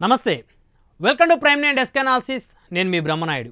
నమస్తే welcome to prime nine desk analysis నేను మీ బ్రహ్మనాయుడు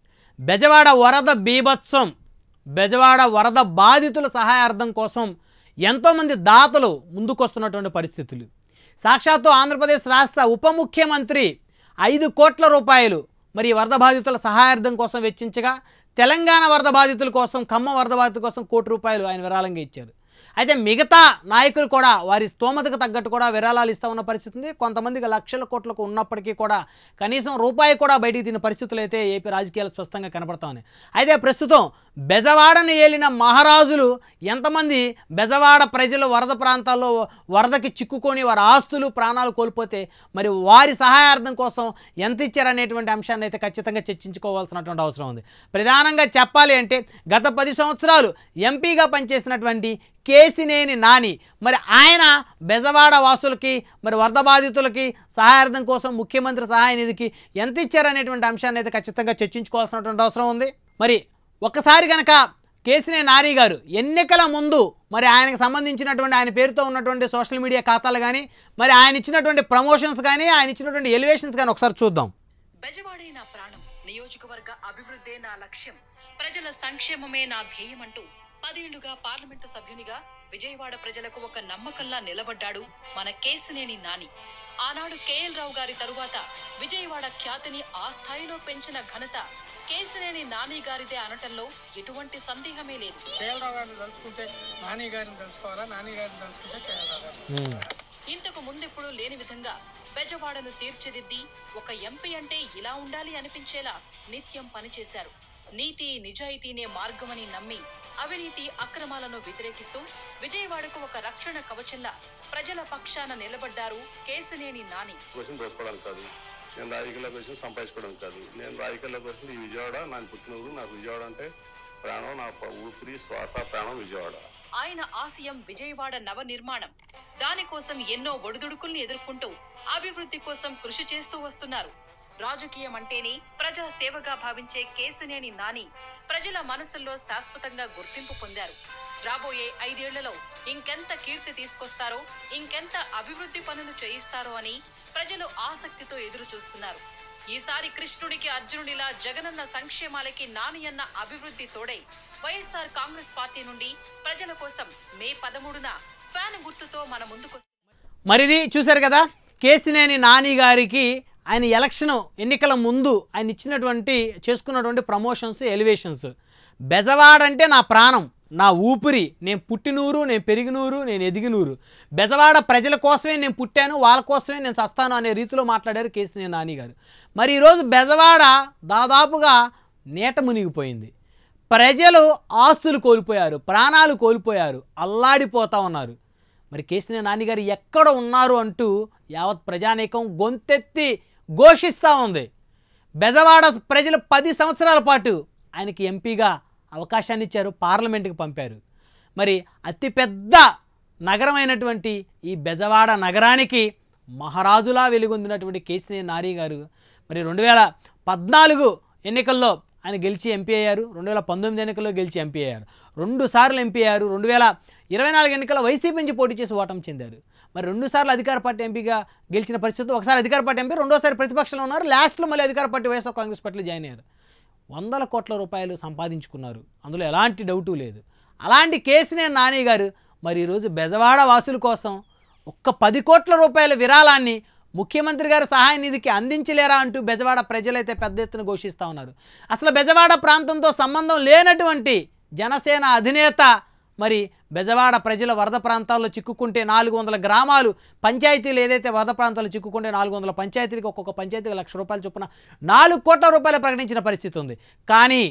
బెజవాడ వరద బీభత్సం బెజవాడ వరద బాధితుల సహాయార్థం కోసం ఎంతోమంది దాతలు ముందుకొస్తున్నటువంటి పరిస్థితులు సాక్షాత్తు ఆంధ్రప్రదేశ్ రాష్ట్ర ఉప ముఖ్యమంత్రి ఐదు కోట్ల రూపాయలు మరి ఈ వరద బాధితుల సహాయార్థం కోసం వెచ్చించగా తెలంగాణ వరద బాధితుల కోసం ఖమ్మం వరద బాధితుల కోసం కోటి రూపాయలు ఆయన విరాళంగా ఇచ్చారు అయితే మిగతా నాయకులు కూడా వారి స్తోమతకు తగ్గట్టు కూడా విరాళాలు ఇస్తూ ఉన్న పరిస్థితి ఉంది కొంతమందికి లక్షల కోట్లకు ఉన్నప్పటికీ కూడా కనీసం రూపాయి కూడా బయటికి తిన్న పరిస్థితులు అయితే ఏపీ రాజకీయాలు స్పష్టంగా కనపడతా ఉన్నాయి అయితే ప్రస్తుతం బెజవాడని ఏలిన మహారాజులు ఎంతమంది బెజవాడ ప్రజలు వరద ప్రాంతాల్లో వరదకి చిక్కుకొని వారి ఆస్తులు ప్రాణాలు కోల్పోతే మరి వారి సహాయార్థం కోసం ఎంత ఇచ్చారనేటువంటి అంశాన్ని అయితే ఖచ్చితంగా చర్చించుకోవాల్సినటువంటి అవసరం ఉంది ప్రధానంగా చెప్పాలి అంటే గత పది సంవత్సరాలు ఎంపీగా పనిచేసినటువంటి కేసినేని నాని మరి ఆయన బెజవాడ వాసులకి మరి వరద బాధితులకి సహాయార్థం కోసం ముఖ్యమంత్రి సహాయ నిధికి ఎంత ఇచ్చారనేటువంటి అంశాన్ని అయితే ఖచ్చితంగా చర్చించుకోవాల్సినటువంటి అవసరం ఉంది మరి ఒక్కసారి కనుక కేసినే నాని గారు ఎన్నికల ముందు మరి ఆయనకు సంబంధించినటువంటి ఆయన పేరుతో ఉన్నటువంటి సోషల్ మీడియా ఖాతాలు కానీ మరి ఆయన ఇచ్చినటువంటి ప్రమోషన్స్ కానీ ఆయన ఇచ్చినటువంటి ఎలివేషన్స్ కానీ ఒకసారి చూద్దాం బెజవాడే నా ప్రాణం నియోజకవర్గ అభివృద్ధే నా లక్ష్యం ప్రజల సంక్షేమమే నా ధ్యేయం అంటూ పదేళ్లుగా పార్లమెంటు సభ్యునిగా విజయవాడ ప్రజలకు ఒక నమ్మకంలా నిలబడ్డాడు మన కేసినేని నాని ఆనాడు కేఎల్ రావు గారి తరువాత విజయవాడ ఖ్యాతిని ఆ స్థాయిలో పెంచిన ఘనత కేసినేని నాని గారిదే అనటంలో ఎటువంటి సందేహమే లేదు కేఎల్ రావు గారిని తలుచుకుంటే నాని గారిని తలుచుకోవాలా నాని గారిని తలుచుకుంటే కేఎల్ రావు గారిని ఇంతకు ముందెప్పుడు లేని విధంగా బెజవాడను తీర్చిదిద్ది ఒక ఎంపీ అంటే ఇలా ఉండాలి అనిపించేలా నిత్యం పనిచేశారు నీతి నిజాయితీనే మార్గమని నమ్మి అవినీతి అక్రమాలను వ్యతిరేకిస్తూ విజయవాడకు ఒక రక్షణ కవచంలా ప్రజల పక్షాన నిలబడ్డారు కేసినేని నాని కోసం దోసుకోవడానికి కాదు నేను రాజకీయాలకు వచ్చి సంపాదించుకోవడానికి కాదు నేను రాజకీయాలకు వచ్చింది ఈ విజయవాడ నాకు పుట్టిన ఊరు నాకు విజయవాడ అంటే ప్రాణం నా ప- ఊపిరి శ్వాస ప్రాణం విజయవాడ ఆయన ఆశయం విజయవాడ నవ నిర్మాణం దానికోసం ఎన్నో ఒడిదుడుకుల్ని ఎదుర్కొంటూ అభివృద్ధి కోసం కృషి చేస్తూ వస్తున్నారు రాజకీయం అంటేనే ప్రజా సేవగా భావించే కేసినేని నాని ప్రజల మనసుల్లో శాశ్వతంగా గుర్తింపు పొందారు రాబోయే ఐదేళ్లలో ఇంకెంత కీర్తి తీసుకొస్తారో ఇంకెంత అభివృద్ధి పనులు చేయిస్తారో అని ప్రజలు ఆసక్తితో ఎదురు చూస్తున్నారు ఈసారి కృష్ణుడికి అర్జునుడిలా జగనన్న సంక్షేమాలకి నాని అన్న అభివృద్ధి తోడై వైఎస్ఆర్ కాంగ్రెస్ పార్టీ నుండి ప్రజల కోసం మే పదమూడున ఫ్యాన్ గుర్తుతో మన ముందుకు మరిది చూశారు కదా కేసినేని నాని గారికి ఆయన ఎలక్షన్ ఎన్నికల ముందు ఆయన ఇచ్చినటువంటి చేసుకున్నటువంటి ప్రమోషన్స్ ఎలివేషన్స్ బెజవాడ అంటే నా ప్రాణం నా ఊపిరి నేను పుట్టినూరు నేను పెరిగినూరు నేను ఎదిగినూరు బెజవాడ ప్రజల కోసమే నేను పుట్టాను వాళ్ళ కోసమే నేను చస్తాను అనే రీతిలో మాట్లాడారు కేసినేని నాని గారు మరి ఈరోజు బెజవాడ దాదాపుగా నీట మునిగిపోయింది ప్రజలు ఆస్తులు కోల్పోయారు ప్రాణాలు కోల్పోయారు అల్లాడిపోతా ఉన్నారు మరి కేసీఆర్ నాన్నగారు ఎక్కడ ఉన్నారు అంటూ యావత్ ప్రజానీకం గొంతెత్తి ఘోషిస్తూ ఉంది బెజవాడ ప్రజలు పది సంవత్సరాల పాటు ఆయనకి ఎంపీగా అవకాశాన్ని ఇచ్చారు పార్లమెంట్కి పంపారు మరి అతిపెద్ద నగరమైనటువంటి ఈ బెజవాడ నగరానికి మహారాజులా వెలుగొందినటువంటి కేసీఆర్ నారి గారు మరి రెండు వేల పద్నాలుగు ఎన్నికల్లో ఆయన గెలిచి ఎంపీ అయ్యారు రెండు వేల పంతొమ్మిది ఎన్నికల్లో గెలిచి ఎంపీ అయ్యారు రెండు సార్లు ఎంపీ అయ్యారు రెండు వేల ఇరవై నాలుగు ఎన్నికల్లో వైసీపీ నుంచి పోటీ చేసి ఓటమి చెందారు మరి రెండు సార్లు అధికార పార్టీ ఎంపీగా గెలిచిన పరిస్థితి ఒకసారి అధికార పార్టీ ఎంపీ రెండోసారి ప్రతిపక్షంలో ఉన్నారు లాస్ట్లో మళ్ళీ అధికార పార్టీ వైఎస్ఆర్ కాంగ్రెస్ పార్టీలో జాయిన్ అయ్యారు వందల కోట్ల రూపాయలు సంపాదించుకున్నారు అందులో ఎలాంటి డౌటు లేదు అలాంటి కేసీఆర్ నాని గారు మరి ఈరోజు బెజవాడ వాసుల కోసం ఒక్క పది కోట్ల రూపాయల విరాళాన్ని ముఖ్యమంత్రి గారి సహాయ నిధికి అందించలేరా అంటూ బెజవాడ ప్రజలైతే పెద్ద ఎత్తున ఘోషిస్తూ ఉన్నారు అసలు బెజవాడ ప్రాంతంతో సంబంధం లేనటువంటి జనసేన అధినేత మరి బెజవాడ ప్రజల వరద ప్రాంతాల్లో చిక్కుకుంటే నాలుగు వందల గ్రామాలు పంచాయతీలు ఏదైతే వరద ప్రాంతాల్లో చిక్కుకుంటే నాలుగు వందల పంచాయతీలకు ఒక్కొక్క పంచాయతీకి లక్ష రూపాయలు చొప్పున నాలుగు కోట్ల రూపాయలు ప్రకటించిన పరిస్థితి ఉంది కానీ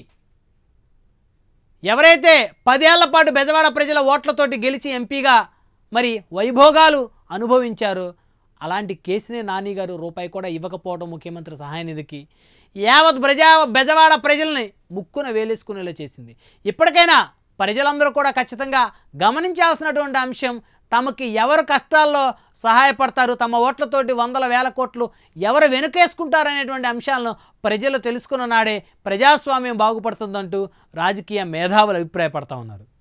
ఎవరైతే పదేళ్ల పాటు బెజవాడ ప్రజల ఓట్లతోటి గెలిచి ఎంపీగా మరి వైభోగాలు అనుభవించారో అలాంటి కేసునే నాని గారు రూపాయి కూడా ఇవ్వకపోవడం ముఖ్యమంత్రి సహాయ నిధికి యావత్ ప్రజా బెజవాడ ప్రజల్ని ముక్కున వేలేసుకునేలా చేసింది ఇప్పటికైనా ప్రజలందరూ కూడా ఖచ్చితంగా గమనించాల్సినటువంటి అంశం తమకి ఎవరు కష్టాల్లో సహాయపడతారు తమ ఓట్లతోటి వందల వేల కోట్లు ఎవరు వెనుకేసుకుంటారు అనేటువంటి అంశాలను ప్రజలు తెలుసుకున్న నాడే ప్రజాస్వామ్యం బాగుపడుతుందంటూ రాజకీయ మేధావులు అభిప్రాయపడతా ఉన్నారు